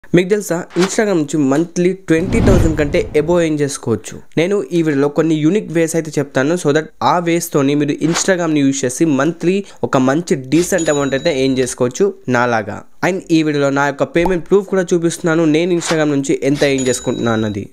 మీకు తెలుసా ఇన్స్టాగ్రామ్ నుంచి మంత్లీ ట్వంటీ థౌసండ్ కంటే ఎబో ఏం చేసుకోవచ్చు నేను ఈ వీడియోలో కొన్ని యూనిక్ వేస్ అయితే చెప్తాను సో దట్ ఆ వేస్ తోని మీరు ఇన్స్టాగ్రామ్ని యూజ్ చేసి మంత్లీ ఒక మంచి డీసెంట్ అమౌంట్ అయితే ఏం చేసుకోవచ్చు నాలాగా అండ్ ఈ వీడియోలో నా యొక్క పేమెంట్ ప్రూఫ్ కూడా చూపిస్తున్నాను నేను ఇన్స్టాగ్రామ్ నుంచి ఎంత ఏం చేసుకుంటున్నాను అన్నది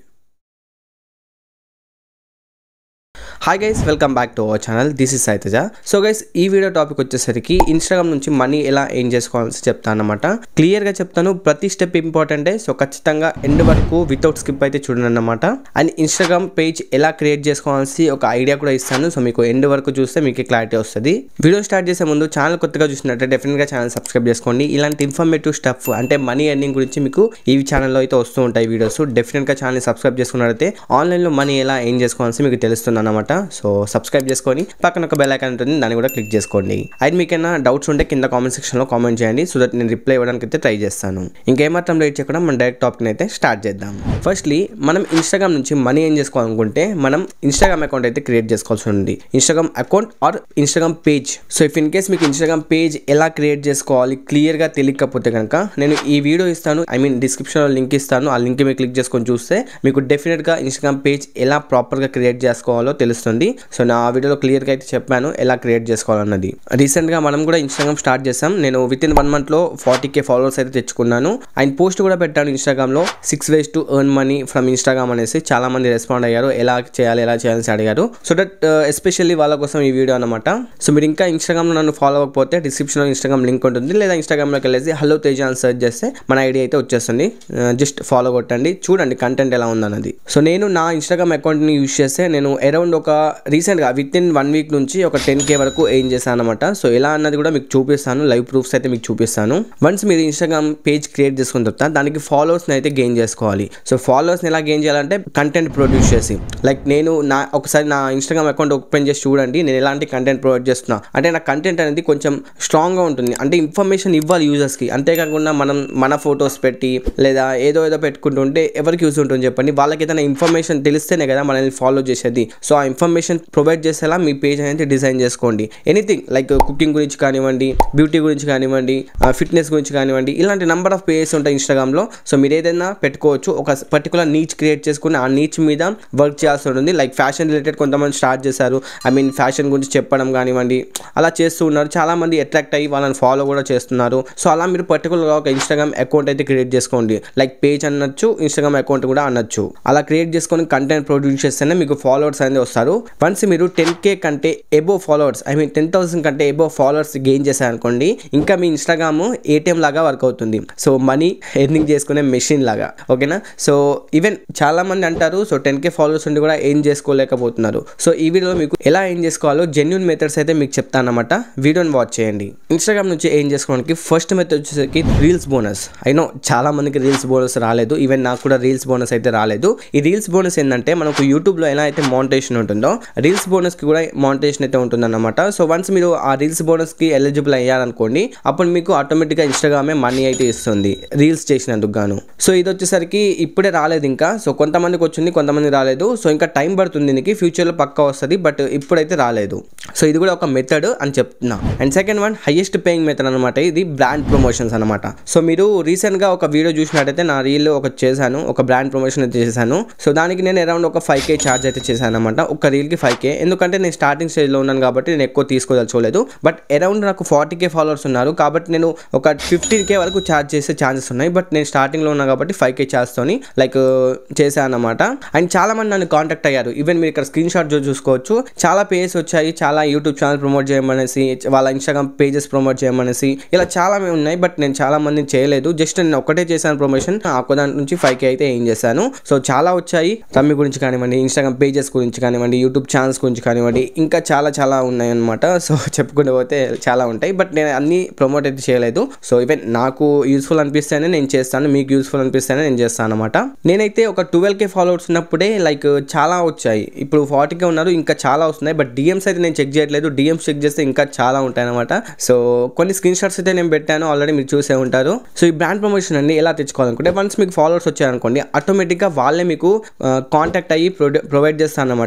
hi guys welcome back to our channel this is Saitaja so guys ఈ వీడియో టాపిక్ వచ్చేసరికి ఇన్స్టాగ్రామ్ నుంచి మనీ ఎలా ఏం చేసుకోవాల్సి చెప్తాను అనమాట క్లియర్గా చెప్తాను ప్రతి స్టెప్ ఇంపార్టెంటే సో ఖచ్చితంగా ఎండ్ వరకు వితౌట్ స్కిప్ అయితే చూడండి అనమాట అండ్ ఇన్స్టాగ్రామ్ పేజ్ ఎలా క్రియేట్ చేసుకోవాల్సి ఒక ఐడియా కూడా ఇస్తాను సో మీకు ఎండ్ వరకు చూస్తే మీకు క్లారిటీ వస్తుంది వీడియో స్టార్ట్ చేసే ముందు ఛానల్ కొత్తగా చూసినట్టే డెఫినెట్గా ఛానల్ సబ్స్క్రైబ్ చేసుకోండి ఇలాంటి ఇన్ఫర్మేటివ్ స్టఫ్ అంటే మనీ ఎర్నింగ్ గురించి మీకు ఈ ఛానల్లో అయితే వస్తూ ఉంటాయి వీడియోస్ డెఫినెట్గా ఛానల్ సబ్స్క్రైబ్ చేసుకున్నట్లయితే ఆన్లైన్లో మనీ ఎలా ఏం చేసుకోవాల్సి మీకు తెలుస్తుంది అనమాట సో సబ్స్క్రైబ్ చేసుకొని పక్కన ఒక బెల్ ఐకాన్ ఉంటుంది దాన్ని కూడా క్లిక్ చేసుకోండి అయితే మీకైనా డౌట్స్ ఉంటే కింద కామెంట్ సెక్షన్లో కామెంట్ చేయండి సో దట్ నేను రిప్లై ఇవ్వడానికి అయితే ట్రై చేస్తాను ఇంకేమాత్రం లేట్ చేయకుండా మనం డైరెక్ట్ టాపిక్ అయితే స్టార్ట్ చేద్దాం ఫస్ట్లీ మనం ఇన్స్టాగ్రామ్ నుంచి మనీ ఏం చేసుకోవాలనుకుంటే మనం ఇన్స్టాగ్రామ్ అకౌంట్ అయితే క్రియేట్ చేసుకోవాల్సి ఉంది Instagram account or Instagram page so if in case మీకు ఇన్స్టాగ్రామ్ పేజ్ ఎలా క్రియేట్ చేసుకోవాలి క్లియర్గా తెలియకపోతే కనుక నేను ఈ వీడియో ఇస్తాను ఐ మీన్ డిస్క్రిప్షన్లో లింక్ ఇస్తాను ఆ లింక్ మీరు క్లిక్ చేసుకొని చూస్తే మీకు డెఫినెట్గా ఇన్స్టాగ్రామ్ పేజ్ ఎలా ప్రాపర్గా క్రియేట్ చేసుకోవాలో తెలుస్తుంది సో నా వీడియోలో క్లియర్గా అయితే చెప్పాను ఎలా క్రియేట్ చేసుకోవాలన్నది రీసెంట్గా మనం కూడా ఇన్స్టాగ్రామ్ స్టార్ట్ చేసాం నేను విత్ ఇన్ వన్ మంత్లో ఫార్టీ కే ఫాలోవర్స్ అయితే తెచ్చుకున్నాను అండ్ పోస్ట్ కూడా పెట్టాను ఇన్స్టాగ్రామ్లో six ways to earn money from Instagram అనేసి చాలా మంది రెస్పాండ్ అయ్యారు ఎలా చేయాలి ఎలా చేయాలని అడిగారు సో దట్ ఎస్పెషల్లీ వాళ్ళ కోసం ఈ వీడియో అనమాట సో మీరు ఇంకా ఇన్స్టాగ్రామ్లో నన్ను ఫాలో అవ్వకపోతే డిస్క్రిప్షన్లో ఇన్స్టాగ్రామ్ లింక్ ఉంటుంది లేదా ఇన్స్టాగ్రామ్లోకి వెళ్ళేసి హలో తేజ అని సెర్చ్ చేస్తే మన ఐడి అయితే వచ్చేస్తుంది జస్ట్ ఫాలో కొట్టండి చూడండి కంటెంట్ ఎలా ఉందన్నది సో నేను నా ఇన్స్టాగ్రామ్ అకౌంట్ని యూజ్ చేస్తే నేను అరౌండ్ ఒక రీసెంట్గా విత్ ఇన్ వన్ వీక్ నుంచి ఒక టెన్ కే వరకు ఏం చేశాను అనమాట సో ఎలా అన్నది కూడా మీకు చూపిస్తాను లైవ్ ప్రూఫ్స్ అయితే మీకు చూపిస్తాను వన్స్ మీరు ఇన్స్టాగ్రామ్ పేజ్ క్రియేట్ చేసుకున్న తర్వాత దానికి ఫాలోవర్స్ని అయితే గెయిన్ చేసుకోవాలి సో ఫాలోవర్స్ని ఎలా గెయిన్ చేయాలంటే కంటెంట్ ప్రొడ్యూస్ చేసి లైక్ నేను నా ఒకసారి నా ఇన్స్టాగ్రామ్ అకౌంట్ ఓపెన్ చేసి చూడండి నేను ఎలాంటి కంటెంట్ ప్రొవైడ్ చేస్తున్నా అంటే నా కంటెంట్ అనేది కొంచెం స్ట్రాంగ్గా ఉంటుంది అంటే ఇన్ఫర్మేషన్ ఇవ్వాలి యూజర్స్కి అంతేకాకుండా మనం మన ఫొటోస్ పెట్టి లేదా ఏదో ఏదో పెట్టుకుంటుంటే ఎవరికి యూజ్ ఉంటుంది చెప్పండి వాళ్ళకి ఏదైనా ఇన్ఫర్మేషన్ తెలిస్తేనే కదా మనల్ని ఫాలో చేసేది సో ఆ ఇన్ఫర్మేషన్ ప్రొవైడ్ చేసేలా మీ పేజ్ అనేది డిజైన్ చేసుకోండి ఎనీథింగ్ లైక్ కుకింగ్ గురించి కానివ్వండి బ్యూటీ గురించి కానివ్వండి ఫిట్నెస్ గురించి కానివ్వండి ఇలాంటి నెంబర్ ఆఫ్ పేజెస్ ఉంటాయి ఇన్స్టాగ్రామ్లో సో మీరు ఏదైనా పెట్టుకోవచ్చు ఒక పర్టికులర్ నీచ్ క్రియేట్ చేసుకుని ఆ నీచ్ మీద వర్క్ చేయాల్సి ఉంటుంది లైక్ ఫ్యాషన్ రిలేటెడ్ కొంతమంది స్టార్ట్ చేశారు ఐ మీన్ ఫ్యాషన్ గురించి చెప్పడం కానివ్వండి అలా చేస్తూ ఉన్నారు చాలా మంది అట్రాక్ట్ అయ్యి వాళ్ళని ఫాలో కూడా చేస్తున్నారు సో అలా మీరు పర్టికులర్గా ఒక ఇన్స్టాగ్రామ్ అకౌంట్ అయితే క్రియేట్ చేసుకోండి లైక్ పేజ్ అనొచ్చు ఇన్స్టాగ్రామ్ అకౌంట్ కూడా అనొచ్చు అలా క్రియేట్ చేసుకొని కంటెంట్ ప్రొడ్యూస్ చేస్తేనే మీకు ఫాలోవర్స్ అనేది వస్తారు వన్స్ మీరు టెన్ కే కంటే above followers I mean ten thousand కంటే ఎబో ఫాలోవర్స్ గెయిన్ చేశారనుకోండి ఇంకా మీ ఇన్స్టాగ్రామ్ ఏటీఎం లాగా వర్క్ అవుతుంది సో మనీ ఎర్నింగ్ చేసుకునే మెషిన్ లాగా ఓకేనా సో ఈవెన్ చాలా మంది అంటారు సో టెన్ కే ఫాలోవర్స్ ఉండి కూడా ఏం చేసుకోలేకపోతున్నారు సో ఈ వీడియోలో మీకు ఎలా ఏం చేసుకోవాలో జెన్యున్ మెథడ్స్ అయితే మీకు చెప్తానమాట వీడియోని వాచ్ చేయండి ఇన్స్టాగ్రామ్ నుంచి ఏం చేసుకోవడానికి ఫస్ట్ మెథడ్ వచ్చేసరికి రీల్స్ బోనస్ అయినో చాలా మందికి రీల్స్ బోనస్ రాలేదు ఈవెన్ నాకు కూడా రీల్స్ బోనస్ అయితే రాలేదు ఈ రీల్స్ బోనస్ ఏంటంటే మనకు యూట్యూబ్లో ఎలా అయితే మౌంటేషన్ ఉంటుందో రీల్స్ బోనస్కి కూడా మౌంటేషన్ అయితే ఉంటుందన్నమాట సో వన్స్ మీరు ఆ రీల్స్ బోనస్కి ఎలిజిబుల్ అయ్యారనుకోండి అప్పుడు మీకు ఆటోమేటిక్గా ఇన్స్టాగ్రామే మనీ అయితే ఇస్తుంది రీల్స్ చేసినందుకు గాను సో ఇది వచ్చేసరికి ఇప్పుడే రాలేదు ఇంకా సో కొంతమందికి వచ్చింది కొంతమంది రాలేదు సో ఇంకా టైం పడుతుంది దీనికి ఫ్యూచర్లో పక్కా వస్తుంది బట్ ఇప్పుడైతే రాలేదు సో ఇది కూడా ఒక మెథడ్ అని చెప్తున్నా and second one highest paying method అనమాట ఇది బ్రాండ్ ప్రమోషన్స్ అనమాట సో మీరు రీసెంట్గా ఒక వీడియో చూసినట్టయితే నా రీల్ ఒక చేశాను ఒక బ్రాండ్ ప్రమోషన్ అయితే చేశాను సో దానికి నేను అరౌండ్ ఒక ఫైవ్ కే ఛార్జ్ అయితే చేశాను అనమాట ఒక రీల్కి ఫైవ్ కే ఎందుకంటే నేను స్టార్టింగ్ స్టేజ్లో ఉన్నాను కాబట్టి నేను ఎక్కువ తీసుకోదలుచుకోలేదు బట్ అరౌండ్ నాకు ఫార్టీ కే ఫాలోవర్స్ ఉన్నారు కాబట్టి నేను ఒక ఫిఫ్టీన్ కే వరకు ఛార్జ్ చేసే ఛాన్సెస్ ఉన్నాయి బట్ నేను స్టార్టింగ్లో ఉన్నా కాబట్టి ఫైవ్ కే ఛార్జ్తోని లైక్ చేశాను అనమాట అండ్ చాలా మంది నన్ను కాంటాక్ట్ అయ్యారు ఈవెన్ మీరు ఇక్కడ స్క్రీన్ షాట్ చూసుకోవచ్చు చాలా పేజెస్ వచ్చాయి చాలా యూట్యూబ్ ఛానల్ ప్రమోట్ చేయమనేసి వాళ్ళ ఇన్స్టాగ్రామ్ పేజెస్ ప్రమోట్ చేయమనేసి ఇలా చాలా ఉన్నాయి బట్ నేను చాలా మందిని చేయలేదు జస్ట్ నేను ఒకటే చేశాను ప్రమోషన్ ఆ దాని నుంచి ఫైవ్ కే అయితే ఏం చేశాను సో చాలా వచ్చాయి తమ్మి గురించి కానివ్వండి ఇన్స్టాగ్రామ్ పేజెస్ గురించి కానివ్వండి యూట్యూబ్ ఛానల్స్ గురించి కానివ్వండి ఇంకా చాలా చాలా ఉన్నాయి అనమాట సో చెప్పుకుంటూ పోతే చాలా ఉంటాయి బట్ నేను అన్ని ప్రమోట్ అయితే చేయలేదు సో ఈవెన్ నాకు యూస్ఫుల్ అనిపిస్తేనే నేను చేస్తాను మీకు యూస్ఫుల్ అనిపిస్తేనే నేను చేస్తాను అనమాట నేనైతే ఒక ట్వెల్వ్ కే ఫాలోవర్స్ ఉన్నప్పుడే లైక్ చాలా వచ్చాయి ఇప్పుడు ఫార్టీ కే ఉన్నారు ఇంకా చాలా వస్తున్నాయి బట్ డిఎమ్స్ అయితే నేను చెక్ చేయట్లేదు డిఎమ్స్ చెక్ చేస్తే ఇంకా చాలా ఉంటాయి అనమాట సో కొన్ని స్క్రీన్ షాట్స్ అయితే నేను పెట్టాను ఆల్రెడీ మీరు చూసే ఉంటారు సో ఈ బ్రాండ్ ప్రమోషన్ అండి ఎలా తెచ్చుకోవాలనుకుంటే వన్స్ మీకు ఫాలోవర్స్ వచ్చారనుకోండి ఆటోమేటిక్గా వాళ్ళే మీకు కాంటాక్ట్ అయ్యి ప్రొవైడ్ చేస్తాను అనమాట లైక్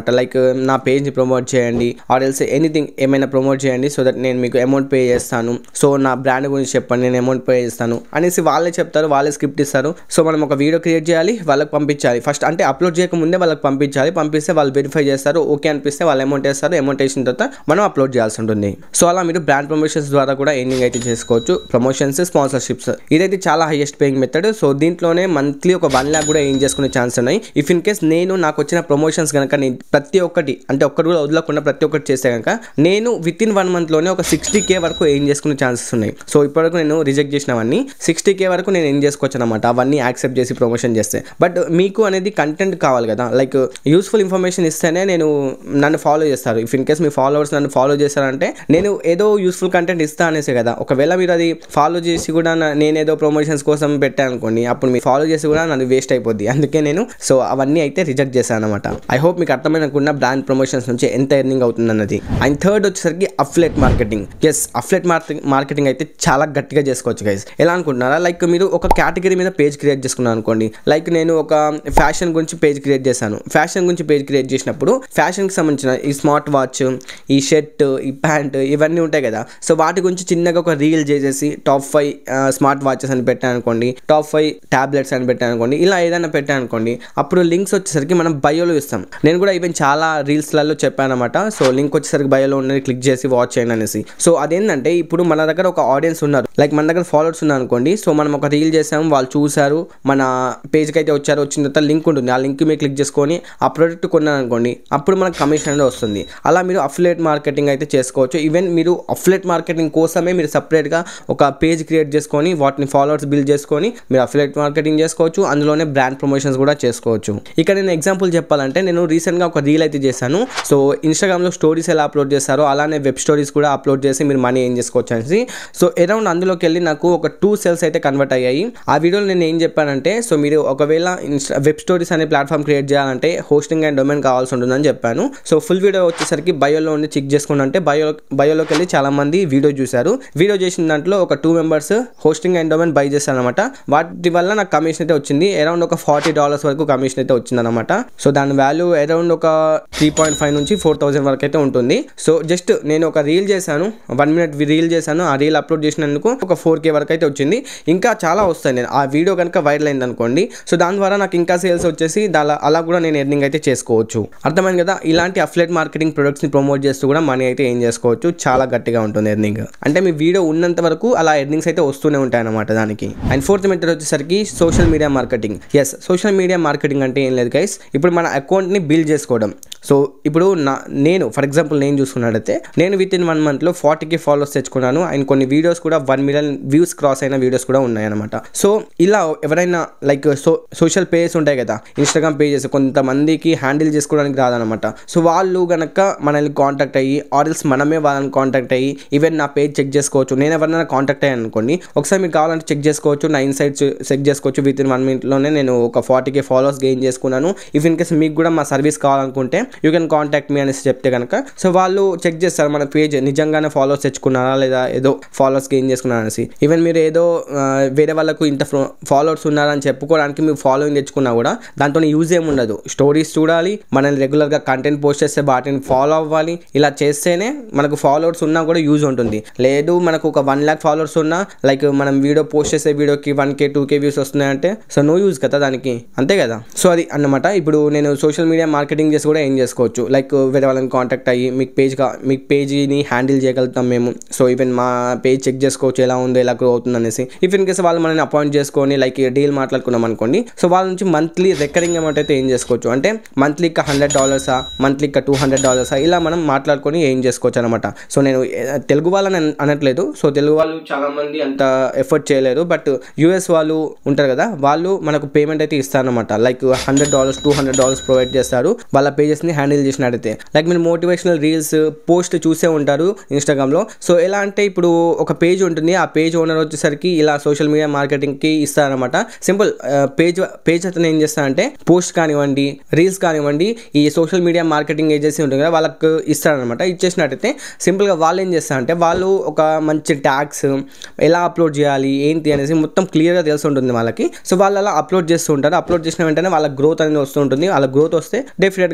నా పేజ్ని ప్రమోట్ చేయండి ఆర్ ఎల్స్ ఎనీథింగ్ ఏమైనా ప్రమోట్ చేయండి సో దట్ నేను మీకు అమౌంట్ పే చేస్తాను సో నా బ్రాండ్ గురించి చెప్పండి నేను అమౌంట్ పే చేస్తాను అనేసి వాళ్ళే చెప్తారు వాళ్ళే స్క్రిప్ట్ ఇస్తారు సో మనం ఒక వీడియో క్రియేట్ చేయాలి వాళ్ళకి పంపించాలి ఫస్ట్ అంటే అప్లోడ్ చేయక ముందే వాళ్ళకి పంపించాలి పంపిస్తే వాళ్ళు వెరిఫై చేస్తారు ఓకే అనిపిస్తే వాళ్ళు అమౌంట్ వేస్తారు అమౌంట్ వేసిన తర్వాత మనం అప్లోడ్ చేయాల్సి ఉంటుంది సో అలా మీరు బ్రాండ్ ప్రమోషన్స్ ద్వారా కూడా ఎర్నింగ్ అయితే చేసుకోవచ్చు ప్రమోషన్స్ స్పాన్సర్షిప్స్ ఇదైతే చాలా హైయెస్ట్ పేయింగ్ మెథడ్ సో దీంట్లోనే మంత్లీ ఒక వన్ ల్యాక్ కూడా ఏం చేసుకునే ఛాన్స్ ఉన్నాయి ఇఫ్ ఇన్ కేస్ నేను నాకు వచ్చిన ప్రమోషన్స్ కనుక నేను ప్రతి ఒక్కటి అంటే ఒక్కటి కూడా వదలకుండా ప్రతి ఒక్కటి చేస్తే కనుక నేను విత్ ఇన్ వన్ మంత్లోనే ఒక సిక్స్టీ కే వరకు ఏం చేసుకునే ఛాన్సెస్ ఉన్నాయి సో ఇప్పటివరకు నేను రిజెక్ట్ చేసినవన్నీ సిక్స్టీ కే వరకు నేను ఏం చేసుకోవచ్చు అనమాట అవన్నీ యాక్సెప్ట్ చేసి ప్రమోషన్ చేస్తే బట్ మీకు అనేది కంటెంట్ కావాలి కదా లైక్ యూస్ఫుల్ ఇన్ఫర్మేషన్ ఇస్తేనే నేను నన్ను ఫాలో చేస్తారు ఇఫ్ ఇన్ కేస్ మీ ఫాలోవర్స్ నన్ను ఫాలో చేస్తారంటే నేను ఏదో యూస్ఫుల్ కంటెంట్ ఇస్తా అనేసే కదా ఒకవేళ మీరు అది ఫాలో చేసి కూడా నా- నేనేదో ప్రమోషన్స్ కోసం పెట్టాను అనుకోండి అప్పుడు మీరు ఫాలో చేసి కూడా నన్ను వేస్ట్ అయిపోద్ది అందుకే నేను సో అవన్నీ అయితే రిజెక్ట్ చేశాను అనమాట ఐ హోప్ మీకు అర్థమైనకుండా బ్రాండ్ ప్రమోషన్స్ నుంచి ఎంత ఎర్నింగ్ అవుతుంది అన్నది అండ్ థర్డ్ వచ్చేసరికి అఫ్లెట్ మార్కెటింగ్ ఎస్ అఫ్లెట్ మార్కెటింగ్ అయితే చాలా గట్టిగా చేసుకోవచ్చు గైస్ ఎలా అనుకుంటున్నారా లైక్ మీరు ఒక కేటగిరీ మీద పేజ్ క్రియేట్ చేసుకున్నాను అనుకోండి లైక్ నేను ఒక ఫ్యాషన్ గురించి పేజ్ క్రియేట్ చేశాను ఫ్యాషన్ గురించి పేజ్ క్రియేట్ చేసినప్పుడు ఫ్యాషన్కి సంబంధించిన ఈ స్మార్ట్ వాచ్ ఈ షర్ట్ ఈ ప్యాంట్ ఇవన్నీ ఉంటాయి కదా సో వాటి గురించి చిన్నగా ఒక రీల్ చేసేసి టాప్ ఫైవ్ స్మార్ట్ వాచెస్ అని పెట్టాను అనుకోండి టాప్ ఫైవ్ టాబ్లెట్స్ అని పెట్టాను అనుకోండి ఇలా ఏదైనా పెట్టాను అనుకోండి అప్పుడు లింక్స్ వచ్చేసరికి మనం బయోలో ఇస్తాం నేను కూడా ఈవెన్ చాలా రీల్స్లలో చెప్పాను అనమాట సో లింక్ వచ్చేసరికి బయోలో ఉన్నది క్లిక్ చేసి వాచ్ చేయండి అనేసి సో అదేంటంటే ఇప్పుడు మన దగ్గర ఒక ఆడియన్స్ ఉన్నారు లైక్ మన దగ్గర ఫాలోవర్స్ ఉన్నారు అనుకోండి సో మనం ఒక రీల్ చేసాము వాళ్ళు చూసారు మన పేజ్కి అయితే వచ్చారు వచ్చిన తర్వాత లింక్ ఉంటుంది ఆ లింక్ మీరు క్లిక్ చేసుకొని ఆ ప్రోడక్ట్ కొన్నాను అనుకోండి అప్పుడు మనకు కమిషన్ అనేది వస్తుంది అలా మీరు అఫిలేట్ మార్కెటింగ్ అయితే చేసుకోవచ్చు ఈవెన్ మీరు అఫిలేట్ మార్కెటింగ్ కోసమే మీరు సపరేట్గా ఒక పేజ్ క్రియేట్ చేసుకొని వాటిని ఫాలోవర్స్ బిల్డ్ చేసుకొని మీరు అఫిలేట్ మార్కెటింగ్ చేసుకోవచ్చు అందులోనే బ్రాండ్ ప్రమోషన్స్ కూడా చేసుకోవచ్చు ఇక్కడ నేను ఎగ్జాంపుల్ చెప్పాలంటే నేను రీసెంట్గా ఒక రీల్ అయితే చేశాను సో ఇన్స్టాగ్రామ్లో స్టోరీస్ ఎలా అప్లోడ్ చేస్తారో అలానే వెబ్ స్టోరీస్ కూడా అప్లోడ్ చేసి మీరు మనీ ఏం చేసుకోవచ్చు అనేసి సో అరౌండ్ అందులోకి వెళ్ళి నాకు ఒక టూ సెల్స్ అయితే కన్వర్ట్ అయ్యాయి ఆ వీడియోలో నేను ఏం చెప్పానంటే సో మీరు ఒకవేళ ఇన్స్టా వెబ్ స్టోరీస్ అనే ప్లాట్ఫామ్ క్రియేట్ చేయాలంటే హోస్టింగ్ అండ్ డొమైన్ కావాల్సి ఉంటుందని చెప్పాను సో ఫుల్ వీడియో వచ్చేసరికి బయోలో ఉండి చెక్ చేసుకుని అంటే బయో బయోలోకి వెళ్ళి చాలా మంది వీడియో చూశారు వీడియో చేసిన దాంట్లో ఒక two members hosting and domain buy చేశారు అనమాట వాటి వల్ల నాకు కమిషన్ అయితే వచ్చింది అరౌండ్ ఒక ఫార్టీ డాలర్స్ వరకు కమిషన్ అయితే వచ్చింది అనమాట సో దాని వాల్యూ అరౌండ్ ఒక త్రీ పాయింట్ ఫైవ్ నుంచి ఫోర్ థౌసండ్ వరకు అయితే ఉంటుంది సో జస్ట్ నేను ఒక రీల్ చేశాను వన్ మినిట్ రీల్ చేశాను ఆ రీల్ అప్లోడ్ చేసినందుకు ఒక ఫోర్ కే వరకు అయితే వచ్చింది ఇంకా చాలా వస్తాయి నేను ఆ వీడియో కనుక వైరల్ అయింది అనుకోండి సో దాని ద్వారా నాకు ఇంకా సేల్స్ వచ్చేసి దాలా అలా కూడా నేను ఎర్నింగ్ అయితే చేసుకోవచ్చు అర్థమైంది కదా ఇలాంటి అఫ్లెట్ మార్కెటింగ్ ప్రొడక్ట్స్ని ప్రమోట్ చేస్తూ కూడా మనీ అయితే ఏం చేసుకోవచ్చు చాలా గట్టిగా ఉంటుంది ఎర్నింగ్ అంటే మీ వీడియో ఉన్నంత వరకు అలా ఎర్నింగ్స్ అయితే వస్తూనే ఉంటాయి అన్నమాట దానికి అండ్ ఫోర్త్ మెథడ్ వచ్చేసరికి social media marketing yes social media marketing అంటే ఏం లేదు గైస్ ఇప్పుడు మన అకౌంట్ని బిల్డ్ చేసుకోవడం సో ఇప్పుడు నా నేను ఫర్ ఎగ్జాంపుల్ నేను చూసుకున్నట్టయితే నేను విత్ ఇన్ వన్ మంత్లో ఫార్టీకి ఫాలోవర్స్ తెచ్చుకున్నాను అండ్ కొన్ని వీడియోస్ కూడా వన్ మిలియన్ వ్యూస్ క్రాస్ అయిన వీడియోస్ కూడా ఉన్నాయన్నమాట సో ఇలా ఎవరైనా లైక్ సో సోషల్ పేజెస్ ఉంటాయి కదా ఇన్స్టాగ్రామ్ పేజెస్ కొంతమందికి హ్యాండిల్ చేసుకోవడానికి రాదనమాట సో వాళ్ళు గనక మనల్ని కాంటాక్ట్ అయ్యి ఆర్ఎల్స్ మనమే వాళ్ళని కాంటాక్ట్ అయ్యి ఈవెన్ నా పేజ్ చెక్ చేసుకోవచ్చు నేను ఎవరైనా కాంటాక్ట్ అయ్యాను అనుకోండి ఒకసారి మీకు కావాలంటే చెక్ చేసుకోవచ్చు నా ఇన్సైట్స్ చెక్ చేసుకోవచ్చు విత్ ఇన్ వన్ మినిట్లోనే నేను ఒక ఫార్టీకే ఫాలోవర్స్ గెయిన్ చేసుకున్నాను ఇఫ్ ఇన్ కేస్ మీకు కూడా మా సర్వీస్ కావాలనుకుంటే యూ కెన్ కాంటాక్ట్ మీ అనేసి చెప్తే కనుక సో వాళ్ళు చెక్ చేస్తారు మన పేజ్ నిజంగానే ఫాలోవర్స్ తెచ్చుకున్నారా లేదా ఏదో ఫాలోవర్స్ గెయిన్ చేసుకున్నారా అనేసి ఈవెన్ మీరు ఏదో ఆ, వేరే వాళ్ళకు ఇంత ఫాలోవర్స్ ఉన్నారని చెప్పుకోవడానికి మీరు ఫాలోయింగ్ తెచ్చుకున్నా కూడా దాంతో యూజ్ ఏమి ఉండదు స్టోరీస్ చూడాలి మనల్ని రెగ్యులర్గా కంటెంట్ పోస్ట్ చేస్తే వాటిని ఫాలో అవ్వాలి ఇలా చేస్తేనే మనకు ఫాలోవర్స్ ఉన్నా కూడా యూజ్ ఉంటుంది లేదు మనకు ఒక వన్ ల్యాక్ ఫాలోవర్స్ ఉన్నా లైక్ మనం వీడియో పోస్ట్ చేసే వీడియోకి one K two K views వస్తున్నాయంటే సో నో యూజ్ కదా దానికి అంతే కదా సో అది అన్నమాట ఇప్పుడు నేను సోషల్ మీడియా మార్కెటింగ్ చేసి కూడా ఏం చేసుకోవచ్చు లైక్ వేరే వాళ్ళని కాంటాక్ట్ అయ్యి మీకు పేజ్ కా మీకు పేజీని హ్యాండిల్ చేయగలుగుతాం మేము సో ఈవెన్ మా పేజ్ చెక్ చేసుకోవచ్చు ఎలా ఉందో ఎలా గ్రో అవుతుంది అనేసి ఇఫ్ ఇన్ కేస్ వాళ్ళు మనల్ని అపాయింట్ చేసుకొని లైక్ డీల్ మాట్లాడుకున్నాం అనుకోండి సో వాళ్ళ నుంచి మంత్లీ రికరింగ్ అమౌంట్ అయితే ఏం చేసుకోవచ్చు అంటే మంత్లీ ఇక హండ్రెడ్ డాలర్సా మంత్లీ ఇక టూ హండ్రెడ్ డాలర్సా ఇలా మనం మాట్లాడుకొని ఏం చేసుకోవచ్చు అనమాట సో నేను ఏ, తెలుగు వాళ్ళని అన- అనట్లేదు సో తెలుగు వాళ్ళు చాలా మంది అంత ఎఫర్ట్ చేయలేరు బట్ యూఎస్ వాళ్ళు ఉంటారు కదా వాళ్ళు మనకు పేమెంట్ అయితే ఇస్తారనమాట like hundred dollars two hundred dollars provide చేస్తారు వాళ్ళ పేజెస్ని హ్యాండిల్ చేసినట్టయితే లైక్ మీరు మోటివేషనల్ రీల్స్ పోస్ట్ చూసే ఉంటారు ఇన్స్టాగ్రామ్లో సో ఎలా అంటే ఇప్పుడు ఒక పేజ్ ఉంటుంది ఆ పేజ్ ఓనర్ వచ్చేసరికి ఇలా సోషల్ మీడియా మార్కెటింగ్కి ఇస్తారనమాట సింపుల్ పేజ్ పేజ్ అతను ఏం చేస్తారంటే పోస్ట్ కానివ్వండి రీల్స్ కానివ్వండి ఈ సోషల్ మీడియా మార్కెటింగ్ ఏజెన్సీ ఉంటుంది కదా వాళ్ళకు ఇస్తారనమాట ఇచ్చేసినట్టయితే సింపుల్గా వాళ్ళు ఏం చేస్తారంటే వాళ్ళు ఒక మంచి ట్యాగ్స్ ఎలా అప్లోడ్ చేయాలి ఏంటి అనేసి మొత్తం క్లియర్గా తెలిసి ఉంటుంది వాళ్ళకి సో వాళ్ళు అలా అప్లోడ్ చేస్తూ ఉంటారు అప్లోడ్ చేసిన వెంటనే వాళ్ళ గ్రోత్ అనేది వస్తూ ఉంటుంది వాళ్ళ గ్రోత్ వస్తే డెఫినెట్గా వాళ్ళు గ్రో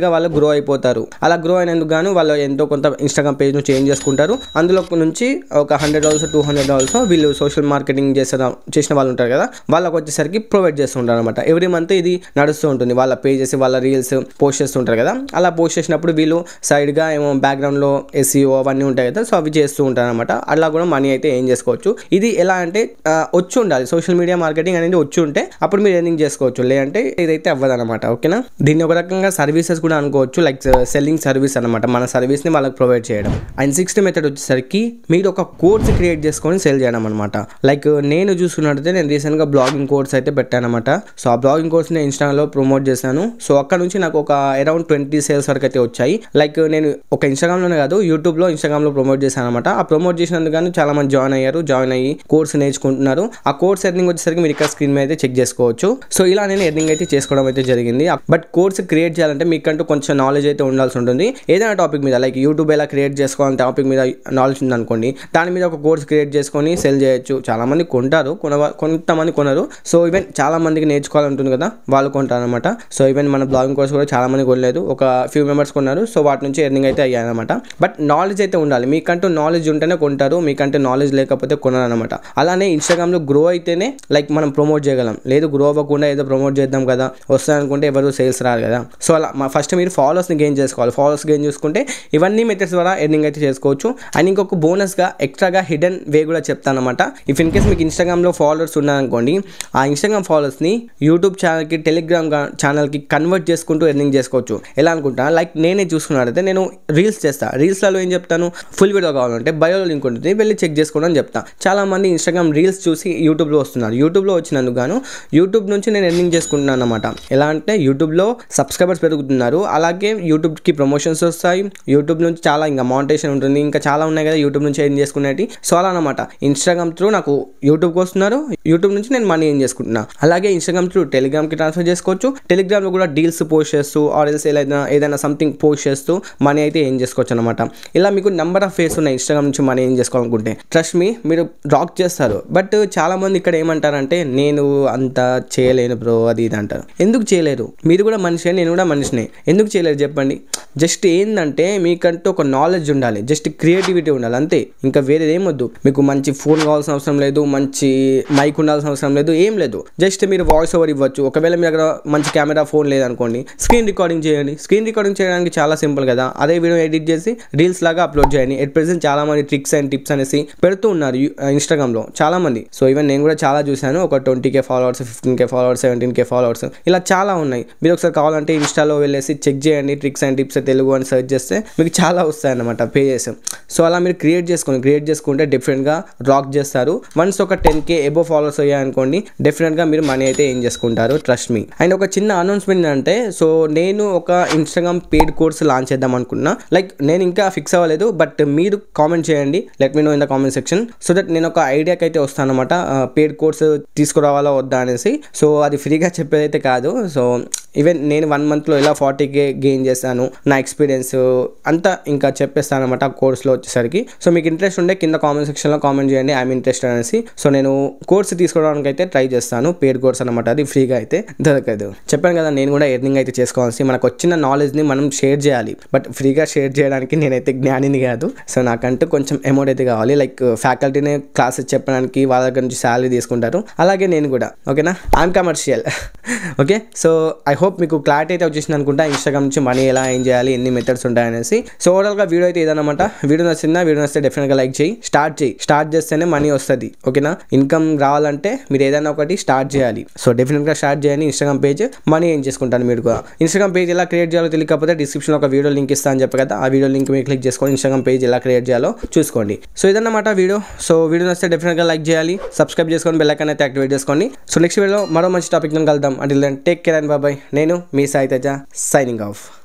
గ్రో అయిపోతారు అలా గ్రో అయినందుకు గాను వాళ్ళు ఎంతో కొంత ఇన్స్టాగ్రామ్ పేజ్ ను చేంజ్ చేసుకుంటారు అందులో నుంచి ఒక hundred dollars two hundred dollars వీళ్ళు సోషల్ మార్కెటింగ్ చేసిన చేసిన వాళ్ళు ఉంటారు కదా వాళ్ళకి వచ్చేసరికి ప్రొవైడ్ చేస్తుంటారు అనమాట ఎవ్రీ మంత్ ఇది నడుస్తూ ఉంటుంది వాళ్ళ పేజెస్ వాళ్ళ రీల్స్ పోస్ట్ చేస్తుంటారు కదా అలా పోస్ట్ చేసినప్పుడు వీళ్ళు సైడ్గా ఏమో బ్యాక్గ్రౌండ్లో ఎస్ఈఓ అవన్నీ ఉంటాయి కదా సో అవి చేస్తూ ఉంటారు అనమాట అలా కూడా మనీ అయితే ఏం చేసుకోవచ్చు ఇది ఎలా అంటే ఆ, వచ్చి ఉండాలి సోషల్ మీడియా మార్కెటింగ్ అనేది వచ్చి ఉంటే అప్పుడు మీరు ఎర్నింగ్ చేసుకోవచ్చు లేదంటే ఇదైతే అవ్వదు అనమాట ఓకేనా దీన్ని ఒక రకంగా సర్వీసెస్ కూడా అనుకోవచ్చు లైక్ సెల్లింగ్ సర్వీస్ అనమాట మన సర్వీస్ని వాళ్ళకి ప్రొవైడ్ చేయడం అండ్ సిక్స్త్ మెథడ్ వచ్చేసరికి మీరు ఒక కోర్స్ క్రియేట్ చేసుకొని సెల్ చేయడం అనమాట లైక్ నేను చూసుకున్నట్టయితే నేను రీసెంట్గా బ్లాగింగ్ కోర్స్ అయితే పెట్టాను అనమాట సో ఆ బ్లాగింగ్ కోర్స్ నేను ఇన్స్టాగ్రామ్లో ప్రమోట్ చేశాను సో అక్కడ నుంచి నాకు ఒక అరౌండ్ ట్వంటీ సేల్స్ వరకు అయితే వచ్చాయి లైక్ నేను ఒక ఇన్స్టాగ్రామ్లోనే కాదు యూట్యూబ్లో ఇన్స్టాగ్రామ్లో ప్రమోట్ చేశాను అనమాట ఆ ప్రమోట్ చేసినందుకు గాను చాలా మంది జాయిన్ అయ్యారు జాయిన్ అయ్యి కోర్స్ నేర్చుకుంటున్నారు ఆ కోర్స్ ఎర్నింగ్ వచ్చేసరికి మీరు ఇక్కడ స్క్రీన్ మీద అయితే చెక్ చేసుకోవచ్చు సో ఇలా నేను ఎర్నింగ్ అయితే చేసుకోవడం అయితే జరిగింది బట్ కోర్స్ క్రియేట్ చేయాలంటే మీకంటూ కొంచెం నాలెడ్జ్ అయితే ఉండాల్సి ఉంటుంది ఏదైనా టాపిక్ మీద లైక్ యూట్యూబ్ ఎలా క్రియేట్ చేసుకోవాలని టాపిక్ మీద నాలెడ్జ్ ఉందనుకోండి దాని మీద ఒక కోర్స్ క్రియేట్ చేసుకొని సెల్ చేయొచ్చు చాలా మంది కొంటారు కొన కొంతమంది కొనరు సో ఈవెన్ చాలా మందికి నేర్చుకోవాలంటుంది కదా వాళ్ళు కొంటారు అనమాట సో ఈవెన్ మన బ్లాగింగ్ కోర్స్ కూడా చాలా మంది కొనలేదు ఒక ఫ్యూ మెంబర్స్ కొన్నారు సో వాటి నుంచి ఎర్నింగ్ అయితే అయ్యాయన్నమాట బట్ నాలెడ్జ్ అయితే ఉండాలి మీకంటూ నాలెడ్జ్ ఉంటేనే కొంటారు మీకంటే నాలెడ్జ్ లేకపోతే కొనరు అనమాట అలానే ఇన్స్టాగ్రామ్లో గ్రో అయితేనే లైక్ మనం ప్రమోట్ చేయగలం లేదు గ్రో అవ్వకుండా ఏదో ప్రమోట్ చేద్దాం కదా వస్తుంది అనుకుంటే ఎవరు సేల్స్ రారు కదా సో అలా మా ఫస్ట్ మీరు ఫాలోవర్స్ని గెయిన్ చేసుకోవాలి ఫాలోవర్స్ గెయిన్ చేసుకుంటే ఇవన్నీ మెథడ్స్ ద్వారా ఎర్నింగ్ అయితే చేసుకోవచ్చు అండ్ ఇంకొక బోనస్గా ఎక్స్ట్రాగా హిడెన్ వే కూడా చెప్తాను అనమాట ఇఫ్ ఇన్ కేస్ మీకు ఇన్స్టాగ్రామ్లో ఫాలోవర్స్ ఉన్నారనుకోండి ఆ ఇన్స్టాగ్రామ్ ఫాలోవర్స్ని యూట్యూబ్ ఛానల్కి టెలిగ్రామ్ ఛానల్కి కన్వర్ట్ చేసుకుంటూ ఎర్నింగ్ చేసుకోవచ్చు ఎలా అనుకుంటా లైక్ నేనే చూసుకున్నట్టయితే నేను రీల్స్ చేస్తా రీల్స్లలో ఏం చెప్తాను ఫుల్ వీడియో కావాలంటే బయోలో లింక్ ఉంటుంది వెళ్ళి చెక్ చేసుకోండి అని చెప్తా చాలా మంది ఇన్స్టాగ్రామ్ రీల్స్ చూసి యూట్యూబ్లో వస్తున్నారు యూట్యూబ్లో వచ్చినందుకు గాను యూట్యూబ్ నుంచి నేను ఎర్నింగ్ చేసుకుంటున్నాను అనమాట ఎలా అంటే యూట్యూబ్లో సబ్స్క్రైబర్స్ పెరుగుతున్నారు అలాగే యూట్యూబ్కి ప్రమోషన్స్ వస్తాయి యూట్యూబ్ నుంచి చాలా ఇంకా మౌంటేషన్ ఉంటుంది ఇంకా చాలా ఉన్నాయి కదా యూట్యూబ్ నుంచి ఎర్న్ చేసుకునేవి సో అలా అనమాట ఇన్స్టాగ్రామ్ త్రూ నాకు యూట్యూబ్కి వస్తున్నారు యూట్యూబ్ నుంచి నేను మనీ ఎర్న్ చేసుకుంటున్నా అలాగే ఇన్స్టాగ్రామ్ త్రూ టెలిగ్రామ్కి ట్రాన్స్ఫర్ చేసుకోవచ్చు టెలిగ్రామ్లో కూడా డీల్స్ పోస్ట్ చేస్తూ ఆర్ ఎల్స్ ఏదైనా ఏదైనా సంథింగ్ పోస్ట్ చేస్తూ మనీ అయితే ఏం చేసుకోవచ్చు అనమాట ఇలా మీకు నెంబర్ ఆఫ్ ఫేస్ ఉన్నాయి ఇన్స్టాగ్రామ్ నుంచి మనీ ఏం చేసుకోవాలనుకుంటే ట్రస్ట్ మీ మీరు రాక్ చేస్తారు బట్ చాలా మంది ఇక్కడ ఏమంటారంటే నేను అంత చేయలేను బ్రో అది ఇది అంటారు ఎందుకు చేయలేరు మీరు కూడా మనిషి నేను కూడా మనిషినే ఎందుకు చేయలేరు చెప్పండి జస్ట్ ఏంటంటే మీకంటూ ఒక నాలెడ్జ్ ఉండాలి జస్ట్ క్రియేటివిటీ ఉండాలి అంతే ఇంకా వేరేది ఏమొద్దు మీకు మంచి ఫోన్ కావాల్సిన అవసరం లేదు మంచి మైక్ ఉండాల్సిన అవసరం లేదు ఏం లేదు జస్ట్ మీరు వాయిస్ ఓవర్ ఇవ్వచ్చు ఒకవేళ మీ దగ్గర మంచి కెమెరా ఫోన్ లేదనుకోండి స్క్రీన్ రికార్డింగ్ చేయండి స్క్రీన్ రికార్డింగ్ చేయడానికి చాలా సింపుల్ కదా అదే వీడియో ఎడిట్ చేసి రీల్స్ లాగా అప్లోడ్ చేయండి ఎట్ ప్రెసెంట్ చాలా మంది ట్రిక్స్ అండ్ టిప్స్ అనేసి పెడుతూ ఉన్నారు ఇన్స్టాగ్రామ్ లో చాలా మంది సో ఈవెన్ నేను కూడా చాలా చూశాను ఒక twenty K followers fifteen K followers seventeen K followers ఇలా చాలా ఉన్నాయి మీరు ఒకసారి కావాలంటే ఇన్స్టాలో వెళ్ళేసి చెక్ చేయండి ట్రిక్స్ అండ్ టిప్స్ తెలుగు అని సెర్చ్ చేస్తే మీకు చాలా వస్తాయి అన్నమాట పేజెస్ సో అలా మీరు క్రియేట్ చేసుకోండి క్రియేట్ చేసుకుంటే డిఫరెంట్గా రాక్ చేస్తారు వన్స్ ఒక టెన్ కే ఎబో ఫాలోవర్స్ అయ్యాయనుకోండి డెఫినెట్గా మీరు మనీ అయితే ఏం చేసుకుంటారు ట్రస్ట్ మీ అండ్ ఒక చిన్న అనౌన్స్మెంట్ అంటే సో నేను ఒక ఇన్స్టాగ్రామ్ పేడ్ కోర్స్ లాంచ్ చేద్దాం అనుకున్నా లైక్ నేను ఇంకా ఫిక్స్ అవ్వలేదు బట్ మీరు కామెంట్ చేయండి let me know in the comment section so that నేను ఒక ఐడియాకి అయితే వస్తాను అనమాట పేడ్ కోర్స్ తీసుకురావాలా వద్దా అనేసి సో అది ఫ్రీగా చెప్పేదైతే కాదు సో ఈవెన్ నేను వన్ మంత్లో ఎలా ఫార్టీ కే గెయిన్ చేశాను నా ఎక్స్పీరియన్స్ అంతా ఇంకా చెప్పేస్తాను అనమాట ఆ కోర్స్లో వచ్చేసరికి సో మీకు ఇంట్రెస్ట్ ఉంటే కింద కామెంట్ సెక్షన్లో కామెంట్ చేయండి ఐఎమ్ ఇంట్రెస్ట్ అనేసి సో నేను కోర్స్ తీసుకోవడానికి అయితే ట్రై చేస్తాను పేడ్ కోర్స్ అనమాట అది ఫ్రీగా అయితే దొరకదు చెప్పాను కదా నేను కూడా ఎర్నింగ్ అయితే చేసుకోవాల్సి మనకు వచ్చిన నాలెడ్జ్ని మనం షేర్ చేయాలి బట్ ఫ్రీగా షేర్ చేయడానికి నేనైతే జ్ఞానిని కాదు సో నాకంటూ కొంచెం అమౌంట్ అయితే కావాలి లైక్ ఫ్యాకల్టీనే క్లాసెస్ చెప్పడానికి వాళ్ళ దగ్గర నుంచి శాలరీ తీసుకుంటారు అలాగే నేను కూడా ఓకేనా I'm commercial okay so I hope మీకు క్లారిటీ అయితే వచ్చేసింది అనుకుంటా ఇన్స్టాగ్రామ్ నుంచి మనీ ఎలా ఏం చేయాలి ఎన్ని మెథడ్స్ ఉంటాయనేసి సో ఓవరాల్గా వీడియో అయితే ఇదన్నమాట వీడియో నచ్చిందా వీడియో నచ్చితే డెఫినెట్గా లైక్ చేయి స్టార్ట్ చేయి స్టార్ట్ చేస్తేనే మనీ వస్తుంది ఓకేనా ఇన్కమ్ రావాలంటే మీరు ఏదైనా ఒకటి స్టార్ట్ చేయాలి సో డెఫినెట్గా స్టార్ట్ చేయండి ఇన్స్టాగ్రామ్ పేజ్ మనీ ఏం చేసుకుంటాను మీరు కూడా ఇన్స్టాగ్రామ్ పేజ్ ఎలా క్రియేట్ చేయాలో తెలియకపోతే డిస్క్రిప్షన్లో ఒక వీడియో లింక్ ఇస్తా అని చెప్పి కదా ఆ వీడియో లింక్ మీరు క్లిక్ చేసుకొని ఇన్స్టాగ్రామ్ పేజ్ ఎలా క్రియేట్ చేయాలో చూసుకోండి సో ఇదన్నమాట వీడియో సో వీడియో నచ్చితే డెఫినెట్గా లైక్ చేయాలి సబ్స్క్రైబ్ చేసుకొని బెల్ ఐకాన్ అయితే యాక్టివేట్ చేసుకోండి సో నెక్స్ట్ వీడియోలో మరో మంచి టాపిక్ కలుద్దాం అంటే టేక్ కేర్ అండ్ బాబాయ్ నేను మీ సాయి తేజ సైనింగ్ ఆఫ్